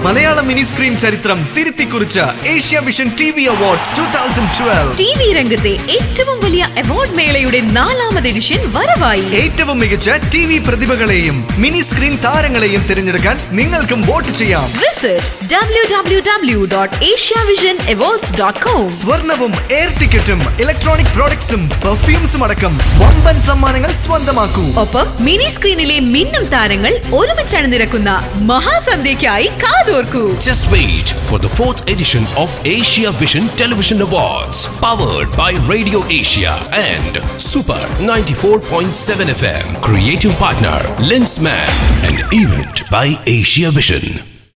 Malayalam mini screen ചരിത്രം തിരുത്തിക്കുറിച്ച Asia Vision T V awards two thousand twelve T V രംഗത്തെ ഏറ്റവും വലിയ അവാർഡ് മേളയുടെ നാലാമത് എഡിഷൻ വരവായി ഏറ്റവും മികച്ച ടി വി പ്രതിഭകളെയും മിനി സ്ക്രീൻ താരങ്ങളെയും തിരഞ്ഞെടുക്കാൻ നിങ്ങൾക്കും വോട്ട് ചെയ്യാം visit W W W dot Asia Vision awards dot com സ്വർണവും എയർ ടിക്കറ്റും ഇലക്ട്രോണിക് പ്രോഡക്ട്സും പെർഫ്യൂംസും അടക്കം വമ്പൻ സമ്മാനങ്ങൾ സ്വന്തമാക്കൂ ഒപ്പം മിനി സ്ക്രീനിലെ മിന്നും താരങ്ങൾ ഒരുമിച്ച് അണിനിരക്കുന്ന മഹാസന്ധ്യയ്ക്കായി കാതോർക്കൂ Just wait for the fourth edition of Asia Vision Television Awards, powered by Radio Asia and Super 94.7 FM. Creative partner Lensman, an event by Asia Vision.